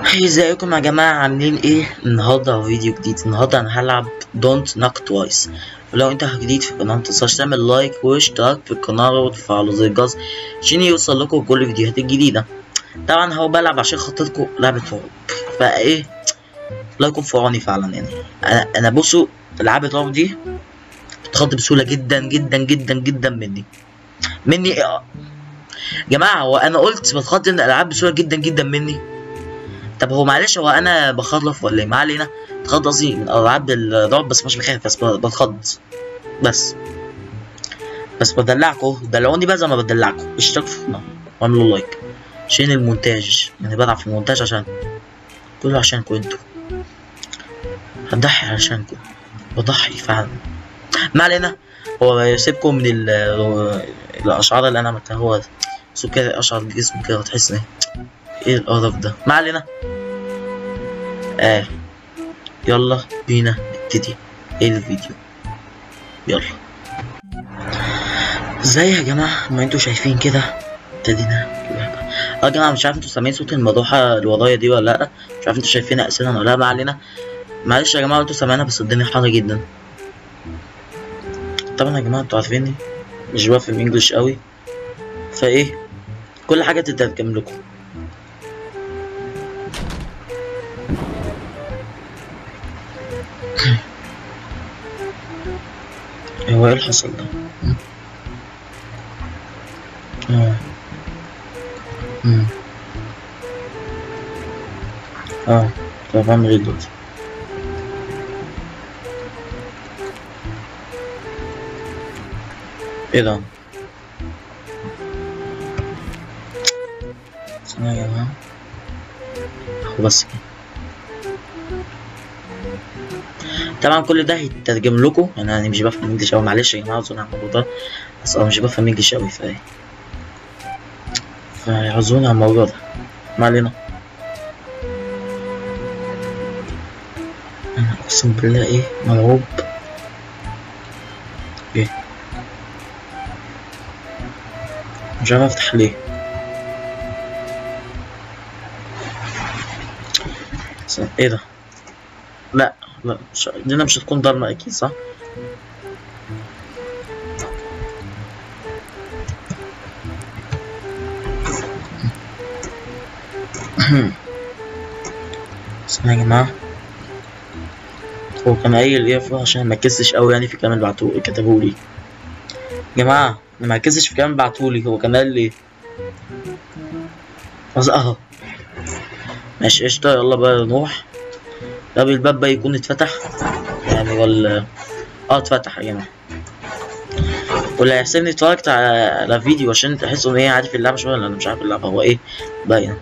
ازيكم يا جماعة عاملين ايه النهاردة فيديو جديد النهاردة انا هلعب دونت نوك توايس ولو انت جديد في القناة متنساش تعمل لايك واشتراك في القناة وتفعلوا زر الجرس عشان يوصل لكم كل الفيديوهات الجديدة طبعا هو بلعب عشان خاطركم لعبة رعب فايه الله يكون في عوني فعلا يعني انا انا بصوا العاب الرعب دي بتخض بسهولة جدا جدا جدا جدا مني مني يا جماعة هو انا قلت بتخض ان الالعاب بسهولة جدا جدا مني طب هو معلش هو انا بخرف ولا ايه ما علينا بتخض قصدي من العاب الرعب بس مش بخاف بس بتخض بس بس بدلعكم دلعوني بقى زي ما بدلعكم اشتركوا في القناه واعملوا لايك عشان المونتاج يعني بلعب في المونتاج عشان كله عشانكم انتوا هضحي عشانكم بضحي فعلا ما علينا هو يسيبكم من ال- الاشعار اللي انا عملتها هو صوت كده اشعر جسمي كده تحس ايه ايه القرف ده ما علينا اه يلا بينا نبتدي ايه الفيديو يلا ازاي يا جماعه ما انتوا شايفين كده ابتدينا اه يا جماعه مش عارف انتوا سامعين صوت المروحه اللي ورايا دي ولا لا مش عارف انتوا شايفينها اساسا ولا لا ما علينا معلش يا جماعه انتوا سامعينها بس الدنيا حر جدا طبعا يا جماعه انتوا عارفيني مش بفهم انجلش قوي فايه كل حاجه تترجم لكم هو ايه اللي حصل ده؟ اه امم اه طب اعمل ايه دلوقتي؟ ايه ده؟ ثانية يا جماعة هو بس كده طبعا كل ده هيترجم لكم يعني انا مش بفهم انجلش اوي معلش يا جماعه اعذروني على الموضوع ده بس انا مش بفهم انجلش اوي فايه فاعذروني على الموضوع ده ما علينا انا اقسم بالله ايه مرعوب ايه مش عارف افتح ليه س- ايه ده لا لا مش دينا مش هتكون ضلمة أكيد صح؟ استنى يا جماعة هو كان قايل ايه فوق عشان ما كسش قوي يعني في الكلام اللي بعتوه كتبولي يا جماعة أنا ما كسش في الكلام اللي بعتولي هو كان قال لي بس اهو ماشي قشطة يلا بقى نروح طب الباب بقى يكون اتفتح يعني ولا اه اتفتح يا جماعة ولا هيحسبني اتفرجت على على فيديو عشان تحسوا ان هي عارف اللعبة شوية ولا انا مش عارف اللعبة هو ايه باين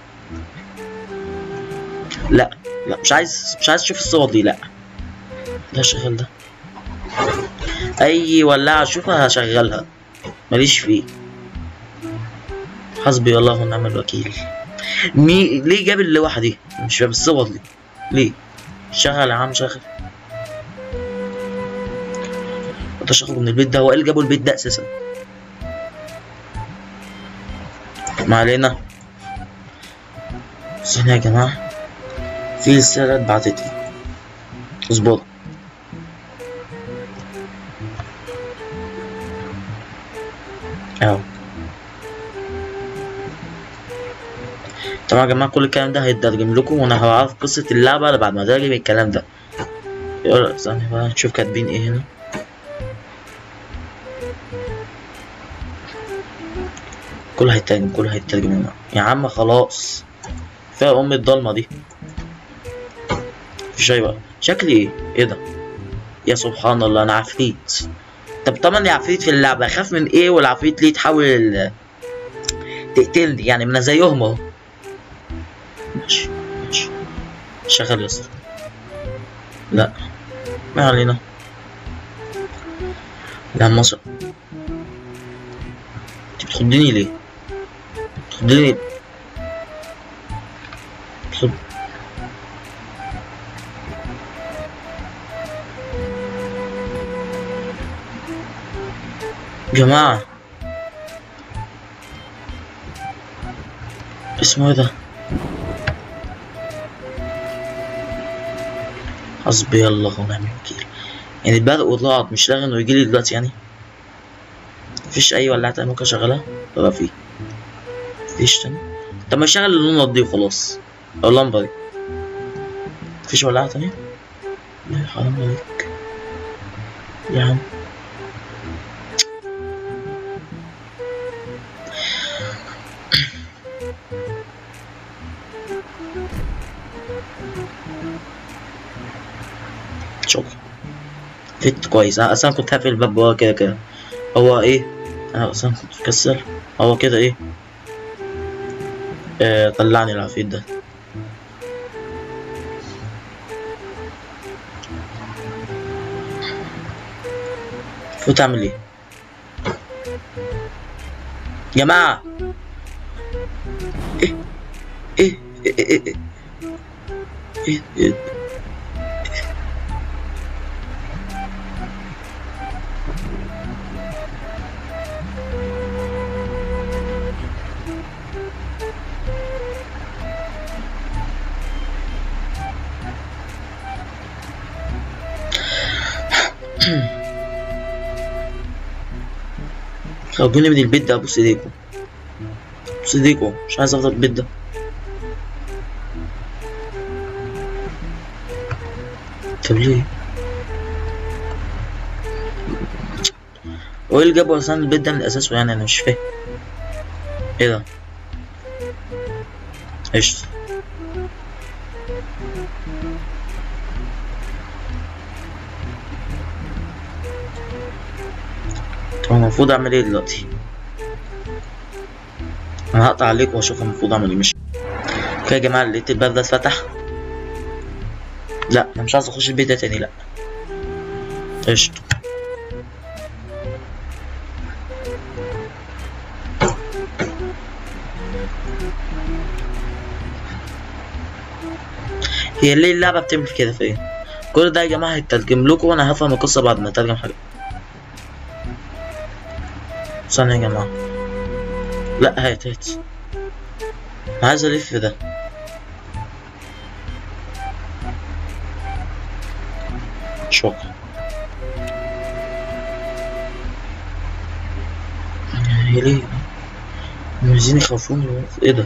لا لا مش عايز مش عايز اشوف الصور دي لا ده شغال ده اي ولاعة اشوفها هشغلها ماليش فيه حسبي الله ونعم الوكيل مي ليه جاب اللوحة دي مش فاهم الصور دي ليه شغل يا عم شغل مقدرش اخرج من البيت ده هو ايه اللي جابه البيت ده اساسا ما علينا بس هنا يا جماعة في رسالة اتبعتت لي اصبروا اهو طبعا يا جماعة كل الكلام ده هيترجم لكم وانا هعرف قصة اللعبة بعد ما اترجم الكلام ده يلا ثانية بقى نشوف كاتبين ايه هنا كله هيترجم كله هيترجم هنا يا عم خلاص فيها ام الضلمة دي في شي بقى شكلي ايه ايه ده يا سبحان الله انا عفريت طب طبعا يا عفريت في اللعبة اخاف من ايه والعفريت ليه تحاول تقتلني يعني ما انا زيهم اهو ماشي ماشي شغل يا اسطى لا ما علينا لا مصر انت بتخضني ليه بتخضني بتخض جماعة اسمه ايه ده حسبي الله ونعم الوكيل يعني البرق والرعد مش لاغي انه يجيلي دلوقتي يعني مفيش اي ولاعة تانية ممكن اشغلها ولا في مفيش تاني طب ما اشغل اللون دي وخلاص او اللمبة دي مفيش ولاعة تانية لا حرام عليك يا عم شكرا فت كويس انا اصلا كنت هقفل الباب ورا كده كده هو ايه انا اصلا كنت مكسل هو كده ايه آه طلعني العفيت ده فوت اعمل ايه جماعة ايه ايه ايه ايه ايه ايه, إيه. خرجوني من البيت ده ابوس ايديكم ابوس ايديكم مش عايز افضل البيت ده طب ليه هو ايه اللي جابه اصلا البيت ده من اساسه يعني انا مش فاهم ايه ده قشطة طب المفروض اعمل ايه دلوقتي انا هقطع عليكم واشوف المفروض اعمل ايه مش اوكي يا جماعه لقيت الباب ده اتفتح لا انا مش عايز اخش البيت ده تاني لا قشطة هي ليه اللعبة بتعمل كده فيا كل ده يا جماعة هيترجم لكم وانا هفهم القصة بعد ما اترجم حاجة ثانية يا جماعة لا هات هات أنا عايز الف ده شكرا هي ليه هم عايزين يخافوني بس. ايه ده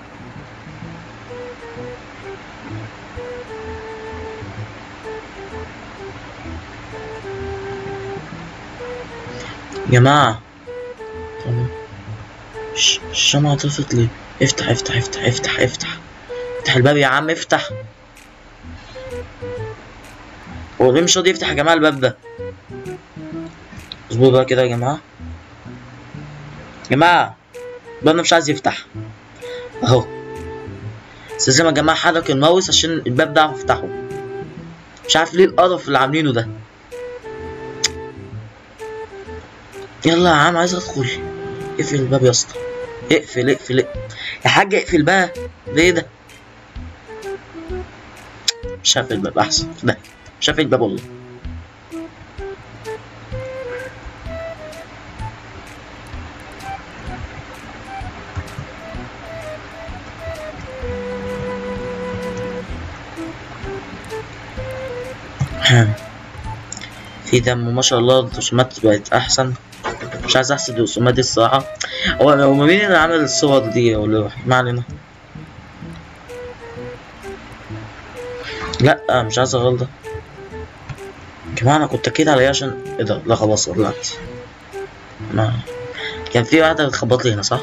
جماعة تمام ش- الشمعة طفت ليه افتح افتح افتح افتح افتح افتح الباب يا عم افتح هو ليه مش راضي يفتح يا جماعة الباب ده اصبروا بقى كده يا جماعة يا جماعة الباب ده مش عايز يفتح اهو بس لازم يا جماعة حرك الماوس عشان الباب ده اعرف افتحه مش عارف ليه القرف اللي عاملينه ده يلا يا عم عايز ادخل اقفل الباب يا اسطى اقفل اقفل اقفل. يا حاج اقفل بقى ده ايه ده مش هقفل الباب احسن ده مش هقفل الباب والله في دم ما شاء الله الرسومات بقت احسن مش عايز احسد الرسومات دي الصراحه هو هو مين اللي عمل الصور دي ولا ما علينا لا مش عايز اغلط يا جماعه انا كنت اكيد عليا عشان ايه ده لا خلاص طلعت ما كان في واحده بتخبط لي هنا صح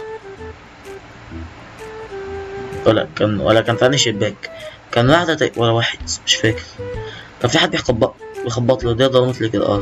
ولا كان ولا كان في أنهي شباك كان واحده تق- ولا واحد مش فاكر كان في حد بيخبط بيخبط له دي ضربت لي كده اه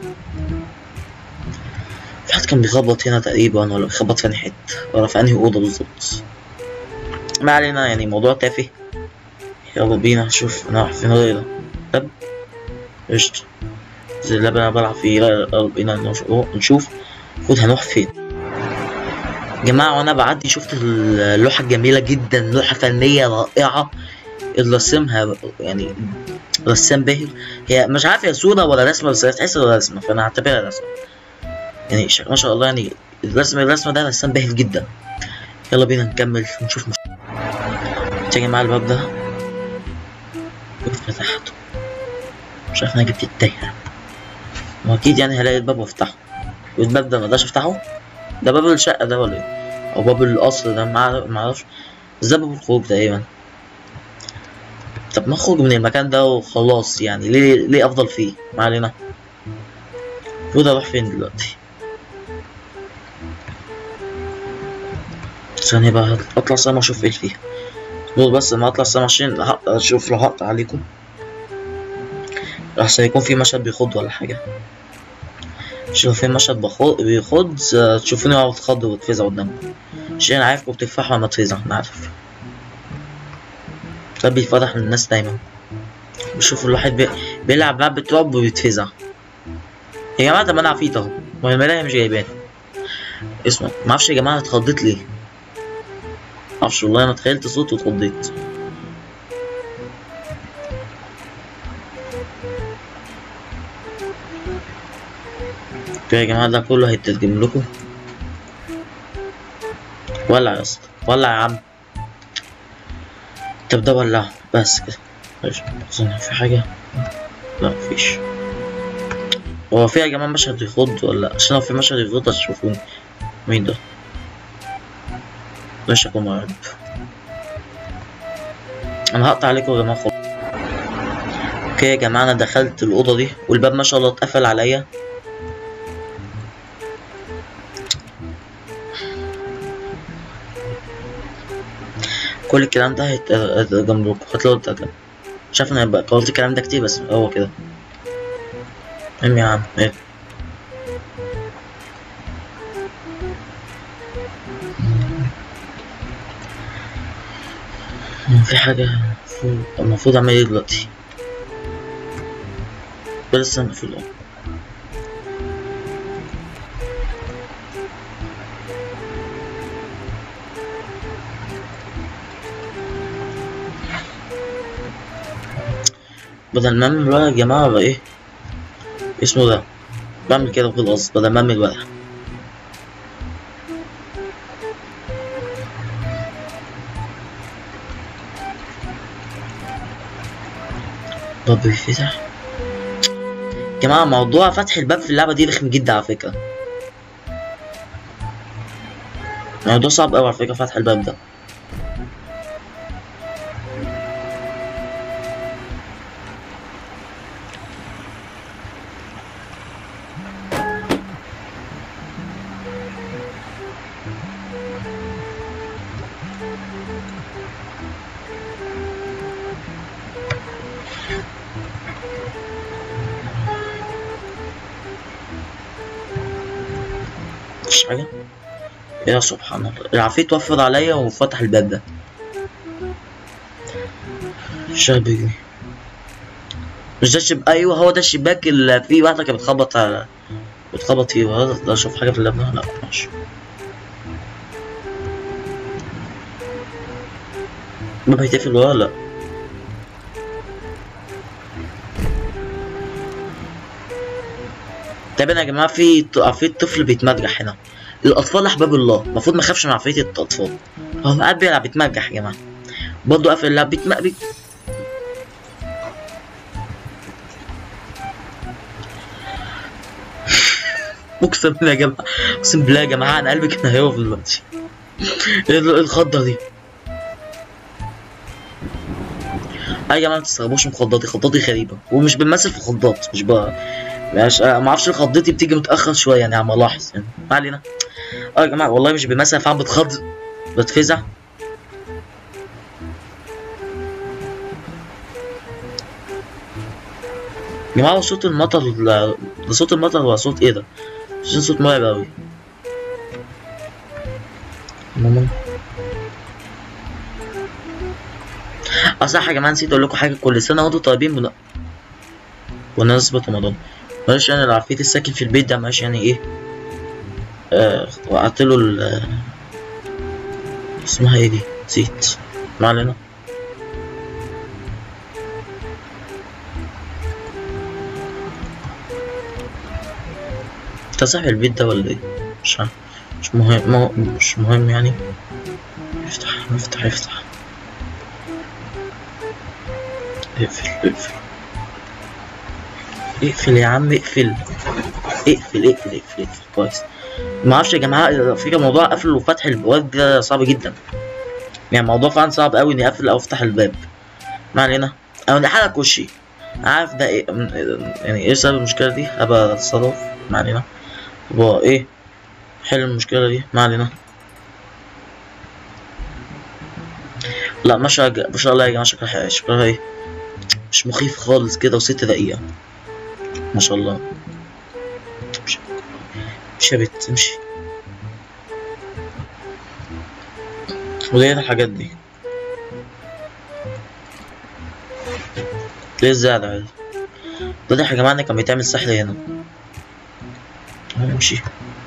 في حد كان بيخبط هنا تقريبا ولا بيخبط في أنهي حتة ولا في أنهي أوضة بالظبط ما علينا يعني موضوع تافه يلا بينا نشوف أنا رايح فين غير ده طب قشطة زي اللعبة اللي أنا بلعب فيه لا يلا بينا نشوف نشوف المفروض هنروح فين جماعة وأنا بعدي شفت اللوحة الجميلة جدا لوحة فنية رائعة اللي رسمها يعني رسام باهر هي مش عارف هي صورة ولا رسمة بس تحس إنها رسمة فأنا هعتبرها رسمة يعني ش- ما شاء الله يعني الرسم الرسمة ده رسام باهر جدا يلا بينا نكمل ونشوف مش... يا جماعة الباب ده فتحته مش عارف انا جبت التايه واكيد يعني هلاقي الباب وافتحه والباب ده مقدرش افتحه ده باب الشقة ده ولا ايه او باب القصر ده مع- معرفش بس ده باب الخروج تقريبا طب ما اخرج من المكان ده وخلاص يعني ليه ليه افضل فيه ما علينا المفروض اروح فين دلوقتي ثانية بقى اطلع سما اشوف ايه اللي فيها دول بس ما اطلع سما عشان ه- اشوف لو هقطع عليكم احسن يكون في مشهد بيخض ولا حاجة شوف في مشهد بخض بيخض آه، تشوفوني وانا بتخض وبتفزع قدامكم عشان انا عارفكم بتفرحوا لما تفزع انا عارف ده بيفرح الناس دايما بشوف الواحد بي... بيلعب لعبة رعب وبيتفزع يا جماعة طب انا عفيت اهو ما الملاهي مش جايباني اسمع معرفش يا جماعة أنا اتخضيت ليه معرفش والله انا تخيلت صوت واتخضيت اوكي يا جماعة ده كله هيترجم لكم ولع يا اسطى ولع يا عم طب ده ولع بس كده ماشي أظن في حاجة لا مفيش هو في يا جماعة مشهد يخض ولا عشان لو في مشهد يخض هتشوفوني مين ده؟ مش هكون مرعب انا هقطع عليكم يا جماعة خالص اوكي يا جماعة انا دخلت الأوضة دي والباب ما شاء الله اتقفل عليا كل الكلام ده هيترجم لكم هتلاقوا الترجمة مش عارف انا بقى قلت الكلام ده كتير بس هو كده المهم يا عم ايه في حاجة المفروض- المفروض اعمل ايه دلوقتي بس استنى في الأول بدل ما اعمل الورق يا جماعة بقى ايه اسمه ده بعمل كده بالقصد بدل ما اعمل الورق طب بيفتح يا جماعة موضوع فتح الباب في اللعبة دي رخم جدا على فكرة موضوع صعب أوي على فكرة فتح الباب ده مش حاجة يا سبحان الله العفريت وفر عليا وفتح الباب ده شبك مش ده الشباك ايوه هو ده الشباك اللي فيه واحدة كانت بتخبط على بتخبط فيه وهذا ده اشوف حاجة في اللاب ده لا ماشي الباب هيتقفل ولا لا تقريبا يا جماعة في ط- عفريت طفل بيتمرجح هنا الأطفال أحباب الله المفروض ما نخافش من عفريت الأطفال هو قاعد بيلعب بيتمرجح يا جماعة برضه قافل اللعب بيتم... بيت... اقسم بالله يا جماعه اقسم بالله يا جماعه انا قلبي كان هيقف دلوقتي ايه ال- الخضه دي اي يا جماعه ما تستغربوش من خضاتي خضاتي غريبه ومش بنمثل في خضات مش بقى مش ما اعرفش خضتي بتيجي متاخر شويه يعني عم الاحظ يعني ما علينا اه يا جماعه والله مش بمثل فعلا بتخض بتفزع يا جماعه هو صوت المطر ال- ده صوت المطر ولا صوت ايه ده؟ عشان صوت مرعب اوي ماما اه صح يا جماعه نسيت اقول لكم حاجه كل سنه وانتم طيبين بن... بمناسبة رمضان معلش يعني العفريت الساكن في البيت ده معلش يعني ايه آه وقعت له ال اسمها ايه دي نسيت ما علينا انت صاحب البيت ده ولا ايه مش عارف مش مهم ما مش مهم يعني افتح افتح افتح اقفل اقفل اقفل يا عم اقفل اقفل اقفل اقفل اقفل كويس ما اعرفش يا جماعه فكره موضوع قفل وفتح البواب ده صعب جدا يعني الموضوع فعلا صعب قوي اني اقفل او افتح الباب ما علينا او نحرك وشي عارف ده ايه يعني ايه سبب المشكله دي هبقى اتصرف ما علينا هو ايه حل المشكله دي ما علينا لا ما شاء ما شاء الله يا جماعه شكلها شكلها ايه مش مخيف خالص كده وست دقيقه ما شاء الله مش مش يا بت امشي وديت الحاجات دي ليه الزعل عادي ده يا جماعة كان بيتعمل سحر هنا امشي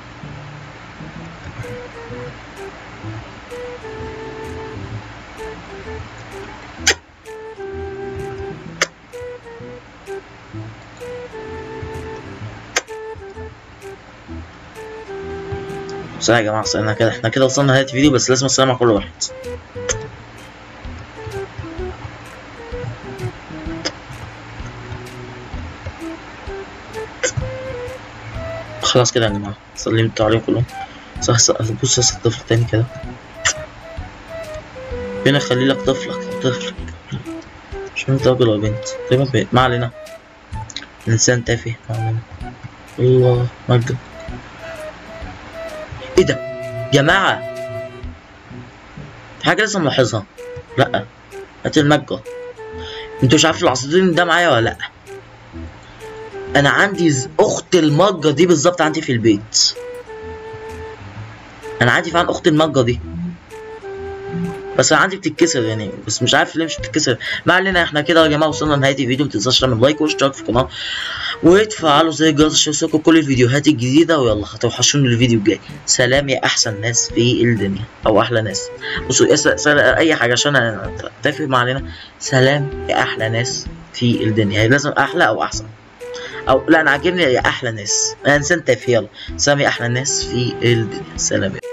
بس يا جماعة استنى كده احنا كده وصلنا نهاية الفيديو بس لازم السلام على كل واحد خلاص كده يا جماعة سلمت عليهم كلهم صح صح بص يا طفل تاني كده فين خلي لك طفلك طفلك مش انت راجل ولا بنت تقريبا بنت ما علينا انسان تافه ما علينا الله مجد ايه ده جماعة في حاجة لسه ملاحظها لأ هات المجة انتوا مش عارفين العصافير ده معايا ولا لأ انا عندي ز- اخت المجة دي بالظبط عندي في البيت انا عندي فعلا اخت المجة دي بس انا عندي بتتكسر يعني بس مش عارف ليه مش بتتكسر ما علينا احنا كده يا جماعه وصلنا لنهايه الفيديو ما تنساش تعمل لايك واشتراك في القناه وتفعلوا زي الجرس عشان يوصلكوا كل الفيديوهات الجديده ويلا هتوحشوني الفيديو الجاي سلام يا احسن ناس في الدنيا او احلى ناس بصوا يا س- س- اي حاجه عشان اتفق ما علينا سلام يا احلى ناس في الدنيا يعني لازم احلى او احسن او لا انا عاجبني يا احلى ناس انا انسان تافه يلا سلام يا احلى ناس في الدنيا سلام